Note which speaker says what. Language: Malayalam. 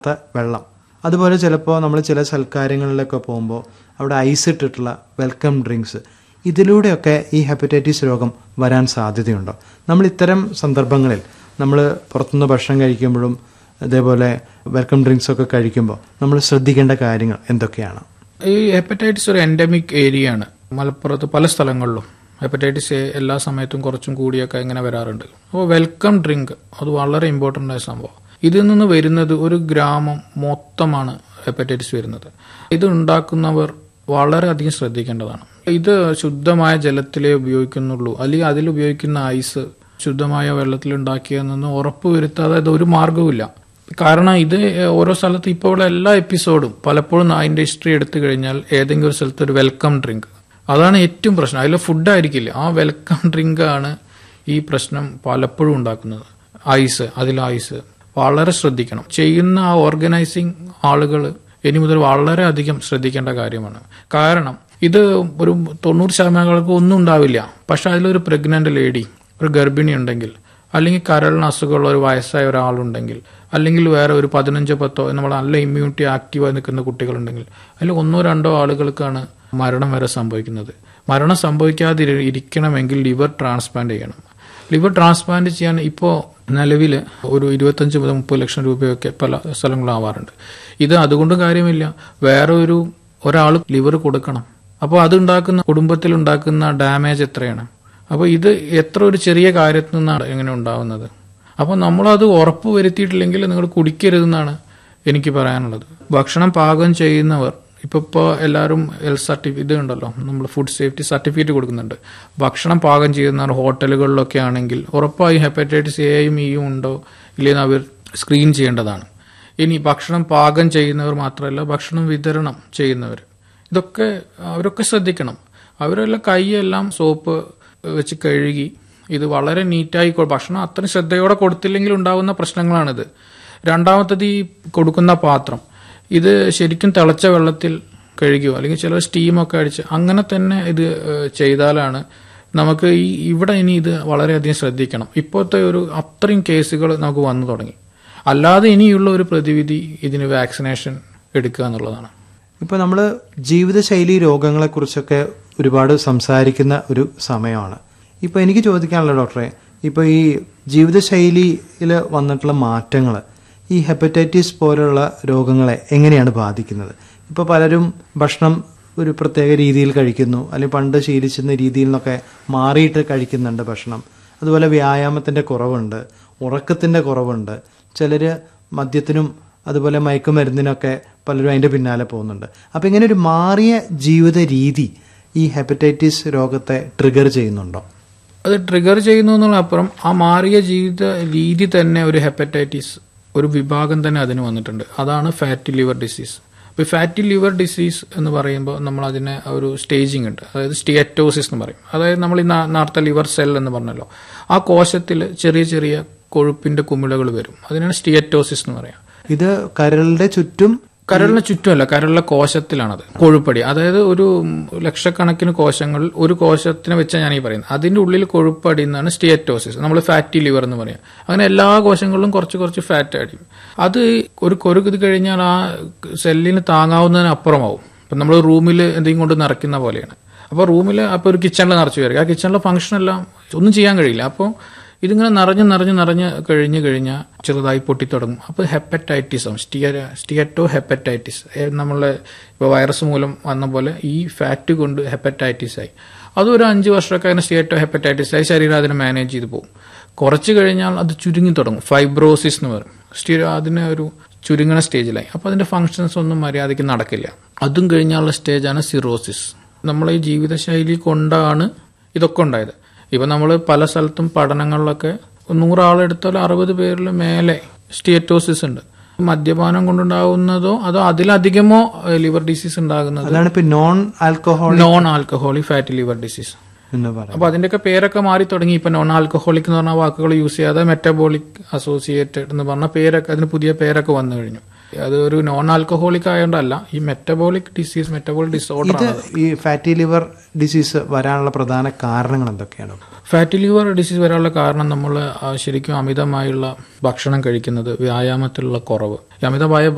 Speaker 1: ത്ത വെള്ളം അതുപോലെ ചിലപ്പോൾ നമ്മൾ ചില സൽക്കാരങ്ങളിലൊക്കെ പോകുമ്പോൾ അവിടെ ഐസ് ഇട്ടിട്ടുള്ള വെൽക്കം ഡ്രിങ്ക്സ് ഇതിലൂടെയൊക്കെ ഈ ഹെപ്പറ്റൈറ്റിസ് രോഗം വരാൻ സാധ്യതയുണ്ടോ നമ്മൾ ഇത്തരം സന്ദർഭങ്ങളിൽ നമ്മൾ പുറത്തുനിന്ന് ഭക്ഷണം കഴിക്കുമ്പോഴും അതേപോലെ വെൽക്കം ഡ്രിങ്ക്സ് ഒക്കെ കഴിക്കുമ്പോൾ നമ്മൾ ശ്രദ്ധിക്കേണ്ട കാര്യങ്ങൾ എന്തൊക്കെയാണ്
Speaker 2: ഈ ഹെപ്പറ്റൈറ്റിസ് ഒരു എൻഡമിക് ഏരിയ ആണ് മലപ്പുറത്ത് പല സ്ഥലങ്ങളിലും ഹെപ്പറ്റൈറ്റിസ് എ എല്ലാ സമയത്തും കുറച്ചും കൂടിയൊക്കെ ഇങ്ങനെ വരാറുണ്ട് അപ്പോൾ വെൽക്കം ഡ്രിങ്ക് അത് വളരെ ഇമ്പോർട്ടൻ്റ് ആയ സംഭവം ഇതിൽ നിന്ന് വരുന്നത് ഒരു ഗ്രാമം മൊത്തമാണ് ഹെപ്പറ്റൈറ്റിസ് വരുന്നത് ഇത് ഉണ്ടാക്കുന്നവർ വളരെയധികം ശ്രദ്ധിക്കേണ്ടതാണ് ഇത് ശുദ്ധമായ ജലത്തിലേ ഉപയോഗിക്കുന്നുള്ളൂ അല്ലെങ്കിൽ അതിൽ ഉപയോഗിക്കുന്ന ഐസ് ശുദ്ധമായ വെള്ളത്തിൽ ഉണ്ടാക്കിയതെന്ന് ഉറപ്പ് വരുത്താതെ അത് ഒരു മാർഗവുമില്ല കാരണം ഇത് ഓരോ സ്ഥലത്ത് ഇപ്പോൾ ഉള്ള എല്ലാ എപ്പിസോഡും പലപ്പോഴും അതിന്റെ ഹിസ്റ്ററി എടുത്തു കഴിഞ്ഞാൽ ഏതെങ്കിലും ഒരു സ്ഥലത്ത് ഒരു വെൽക്കം ഡ്രിങ്ക് അതാണ് ഏറ്റവും പ്രശ്നം അതിൽ ഫുഡ് ആയിരിക്കില്ല ആ വെൽക്കം ഡ്രിങ്ക് ആണ് ഈ പ്രശ്നം പലപ്പോഴും ഉണ്ടാക്കുന്നത് ഐസ് അതിൽ ഐസ് വളരെ ശ്രദ്ധിക്കണം ചെയ്യുന്ന ആ ഓർഗനൈസിങ് ആളുകൾ ഇനി മുതൽ വളരെ അധികം ശ്രദ്ധിക്കേണ്ട കാര്യമാണ് കാരണം ഇത് ഒരു തൊണ്ണൂറ് ശതമാനം ആൾക്ക് ഒന്നും ഉണ്ടാവില്ല പക്ഷെ അതിലൊരു പ്രഗ്നന്റ് ലേഡി ഒരു ഗർഭിണി ഉണ്ടെങ്കിൽ അല്ലെങ്കിൽ കരളിന് അസുഖമുള്ള ഒരു വയസ്സായ ഒരാളുണ്ടെങ്കിൽ അല്ലെങ്കിൽ വേറെ ഒരു പതിനഞ്ചോ പത്തോ നമ്മൾ നല്ല ഇമ്മ്യൂണിറ്റി ആക്റ്റീവായി നിൽക്കുന്ന കുട്ടികളുണ്ടെങ്കിൽ അതിൽ ഒന്നോ രണ്ടോ ആളുകൾക്കാണ് മരണം വരെ സംഭവിക്കുന്നത് മരണം സംഭവിക്കാതെ ഇരിക്കണമെങ്കിൽ ലിവർ ട്രാൻസ്പ്ലാന്റ് ചെയ്യണം ലിവർ ട്രാൻസ്പ്ലാന്റ് ചെയ്യാൻ ഇപ്പോൾ നിലവിൽ ഒരു ഇരുപത്തഞ്ച് മുതൽ മുപ്പത് ലക്ഷം രൂപയൊക്കെ പല സ്ഥലങ്ങളാവാറുണ്ട് ഇത് അതുകൊണ്ട് കാര്യമില്ല വേറെ ഒരു ഒരാൾ ലിവർ കൊടുക്കണം അപ്പോൾ അതുണ്ടാക്കുന്ന കുടുംബത്തിൽ ഉണ്ടാക്കുന്ന ഡാമേജ് എത്രയാണ് അപ്പോൾ ഇത് എത്ര ഒരു ചെറിയ കാര്യത്തിൽ നിന്നാണ് എങ്ങനെ ഉണ്ടാവുന്നത് അപ്പോൾ നമ്മളത് ഉറപ്പ് വരുത്തിയിട്ടില്ലെങ്കിൽ നിങ്ങൾ കുടിക്കരുതെന്നാണ് എനിക്ക് പറയാനുള്ളത് ഭക്ഷണം പാകം ചെയ്യുന്നവർ ഇപ്പൊ ഇപ്പോൾ എല്ലാവരും എൽ സർട്ടിഫി ഇത് ഉണ്ടല്ലോ നമ്മൾ ഫുഡ് സേഫ്റ്റി സർട്ടിഫിക്കറ്റ് കൊടുക്കുന്നുണ്ട് ഭക്ഷണം പാകം ചെയ്യുന്നവർ ഹോട്ടലുകളിലൊക്കെ ആണെങ്കിൽ ഉറപ്പായും ഹെപ്പറ്റൈറ്റിസ് എയും ഇയും ഉണ്ടോ ഇല്ലെന്ന് അവർ സ്ക്രീൻ ചെയ്യേണ്ടതാണ് ഇനി ഭക്ഷണം പാകം ചെയ്യുന്നവർ മാത്രമല്ല ഭക്ഷണം വിതരണം ചെയ്യുന്നവർ ഇതൊക്കെ അവരൊക്കെ ശ്രദ്ധിക്കണം അവരെല്ലാം കൈയെല്ലാം സോപ്പ് വെച്ച് കഴുകി ഇത് വളരെ നീറ്റായി ഭക്ഷണം അത്രയും ശ്രദ്ധയോടെ കൊടുത്തില്ലെങ്കിൽ ഉണ്ടാകുന്ന പ്രശ്നങ്ങളാണിത് രണ്ടാമത്തത് ഈ കൊടുക്കുന്ന പാത്രം ഇത് ശരിക്കും തിളച്ച വെള്ളത്തിൽ കഴുകിയോ അല്ലെങ്കിൽ ചില സ്റ്റീമൊക്കെ അടിച്ച് അങ്ങനെ തന്നെ ഇത് ചെയ്താലാണ് നമുക്ക് ഈ ഇവിടെ ഇനി ഇത് വളരെയധികം ശ്രദ്ധിക്കണം ഇപ്പോഴത്തെ ഒരു അത്രയും കേസുകൾ നമുക്ക് വന്നു തുടങ്ങി അല്ലാതെ ഇനിയുള്ള ഒരു പ്രതിവിധി ഇതിന് വാക്സിനേഷൻ എടുക്കുക എന്നുള്ളതാണ്
Speaker 1: ഇപ്പോൾ നമ്മൾ ജീവിതശൈലി രോഗങ്ങളെക്കുറിച്ചൊക്കെ ഒരുപാട് സംസാരിക്കുന്ന ഒരു സമയമാണ് ഇപ്പോൾ എനിക്ക് ചോദിക്കാനുള്ള ഡോക്ടറെ ഇപ്പോൾ ഈ ജീവിതശൈലിയിൽ വന്നിട്ടുള്ള മാറ്റങ്ങൾ ഈ ഹെപ്പറ്റൈറ്റിസ് പോലുള്ള രോഗങ്ങളെ എങ്ങനെയാണ് ബാധിക്കുന്നത് ഇപ്പോൾ പലരും ഭക്ഷണം ഒരു പ്രത്യേക രീതിയിൽ കഴിക്കുന്നു അല്ലെങ്കിൽ പണ്ട് ശീലിച്ചിരുന്ന രീതിയിൽ നിന്നൊക്കെ മാറിയിട്ട് കഴിക്കുന്നുണ്ട് ഭക്ഷണം അതുപോലെ വ്യായാമത്തിൻ്റെ കുറവുണ്ട് ഉറക്കത്തിൻ്റെ കുറവുണ്ട് ചിലർ മദ്യത്തിനും അതുപോലെ മയക്കുമരുന്നിനൊക്കെ പലരും അതിൻ്റെ പിന്നാലെ പോകുന്നുണ്ട് അപ്പോൾ ഇങ്ങനെ ഒരു മാറിയ ജീവിത രീതി ഈ ഹെപ്പറ്റൈറ്റിസ് രോഗത്തെ ട്രിഗർ ചെയ്യുന്നുണ്ടോ
Speaker 2: അത് ട്രിഗർ ചെയ്യുന്നു എന്നുള്ളപ്പുറം ആ മാറിയ ജീവിത രീതി തന്നെ ഒരു ഹെപ്പറ്റൈറ്റിസ് ഒരു വിഭാഗം തന്നെ അതിന് വന്നിട്ടുണ്ട് അതാണ് ഫാറ്റി ലിവർ ഡിസീസ് അപ്പോൾ ഫാറ്റി ലിവർ ഡിസീസ് എന്ന് പറയുമ്പോൾ നമ്മൾ അതിന് ഒരു സ്റ്റേജിങ് ഉണ്ട് അതായത് സ്റ്റിയറ്റോസിസ് എന്ന് പറയും അതായത് നമ്മൾ ഈ നേരത്തെ ലിവർ സെൽ എന്ന് പറഞ്ഞല്ലോ ആ കോശത്തിൽ ചെറിയ ചെറിയ കൊഴുപ്പിന്റെ കുമിളകൾ വരും അതിനാണ് സ്റ്റിയറ്റോസിസ് എന്ന് പറയാം
Speaker 1: ഇത് കരളുടെ ചുറ്റും
Speaker 2: കരളിന് ചുറ്റുമല്ല കരളിലെ കോശത്തിലാണത് കൊഴുപ്പടി അതായത് ഒരു ലക്ഷക്കണക്കിന് കോശങ്ങൾ ഒരു കോശത്തിനെ വെച്ചാൽ ഞാൻ ഈ പറയുന്നത് അതിന്റെ ഉള്ളിൽ കൊഴുപ്പടി എന്നാണ് സ്റ്റിയറ്റോസിസ് നമ്മൾ ഫാറ്റി ലിവർ എന്ന് പറയാം അങ്ങനെ എല്ലാ കോശങ്ങളിലും കുറച്ച് കുറച്ച് ഫാറ്റ് അടിയും അത് ഒരു കൊരുക്ക് കഴിഞ്ഞാൽ ആ സെല്ലിന് താങ്ങാവുന്നതിന് അപ്പുറമാവും ഇപ്പം നമ്മൾ റൂമിൽ എന്തെങ്കിലും കൊണ്ട് നിറയ്ക്കുന്ന പോലെയാണ് അപ്പോൾ റൂമിൽ അപ്പോൾ ഒരു കിച്ചണിൽ നിറച്ച് കയറി ആ കിച്ചണിലെ ഫംഗ്ഷൻ എല്ലാം ഒന്നും ചെയ്യാൻ കഴിയില്ല അപ്പോൾ ഇതിങ്ങനെ നിറഞ്ഞ് നിറഞ്ഞ് നിറഞ്ഞ് കഴിഞ്ഞ് കഴിഞ്ഞാൽ ചെറുതായി പൊട്ടിത്തുടങ്ങും അപ്പോൾ ഹെപ്പറ്റൈറ്റിസ് ആവും സ്റ്റിയ സ്റ്റിയറ്റോ ഹെപ്പറ്റൈറ്റിസ് നമ്മളെ ഇപ്പോൾ വൈറസ് മൂലം വന്ന പോലെ ഈ ഫാറ്റ് കൊണ്ട് ഹെപ്പറ്റൈറ്റിസ് ആയി അതൊരു അഞ്ച് വർഷമൊക്കെ അതിന് സ്റ്റിയറ്റോ ഹെപ്പറ്റൈറ്റിസ് ആയി ശരീരം അതിനെ മാനേജ് ചെയ്ത് പോകും കുറച്ച് കഴിഞ്ഞാൽ അത് ചുരുങ്ങി തുടങ്ങും ഫൈബ്രോസിസ് എന്ന് പറയും സ്റ്റിയ അതിനെ ഒരു ചുരുങ്ങണ സ്റ്റേജിലായി അപ്പോൾ അതിന്റെ ഫങ്ഷൻസ് ഒന്നും മര്യാദയ്ക്ക് നടക്കില്ല അതും കഴിഞ്ഞാലുള്ള സ്റ്റേജാണ് സിറോസിസ് നമ്മളെ ഈ ജീവിതശൈലി കൊണ്ടാണ് ഇതൊക്കെ ഉണ്ടായത് ഇപ്പൊ നമ്മൾ പല സ്ഥലത്തും പഠനങ്ങളിലൊക്കെ നൂറാളെടുത്താൽ അറുപത് പേരിൽ മേലെ സ്റ്റിയറ്റോസിസ് ഉണ്ട് മദ്യപാനം കൊണ്ടുണ്ടാകുന്നതോ അതോ അതിലധികമോ ലിവർ ഡിസീസ് ഉണ്ടാകുന്നത്
Speaker 1: അതാണ് ഇപ്പൊ non alcohol
Speaker 2: non alcoholic fatty liver disease
Speaker 1: എന്ന് പറയാം
Speaker 2: അപ്പൊ അതിന്റെയൊക്കെ പേരൊക്കെ മാറി തുടങ്ങി ഇപ്പൊ നോൺ ആൽക്കഹോളിക് എന്ന് പറഞ്ഞ വാക്കുകൾ യൂസ് ചെയ്യാതെ മെറ്റബോളിക് അസോസിയേറ്റഡ് എന്ന് പറഞ്ഞ പേരൊക്കെ അതിന് പുതിയ പേരൊക്കെ വന്നു കഴിഞ്ഞു അത് ഒരു നോൺ ആൽക്കഹോളിക് ആയതുകൊണ്ടല്ല ഈ മെറ്റബോളിക് ഡിസീസ് മെറ്റബോളിക് ഡിസോർഡർ
Speaker 1: ഇത് ഈ ഫാറ്റി ലിവർ ഡിസീസ് വരാനുള്ള പ്രധാന കാരണങ്ങൾ എന്തൊക്കെയാണ്
Speaker 2: ഫാറ്റി ലിവർ ഡിസീസ് വരാനുള്ള കാരണം നമ്മൾ ശരിക്കും അമിതമായുള്ള ഭക്ഷണം കഴിക്കുന്നത് വ്യായാമത്തിലുള്ള കുറവ് ഈ അമിതമായ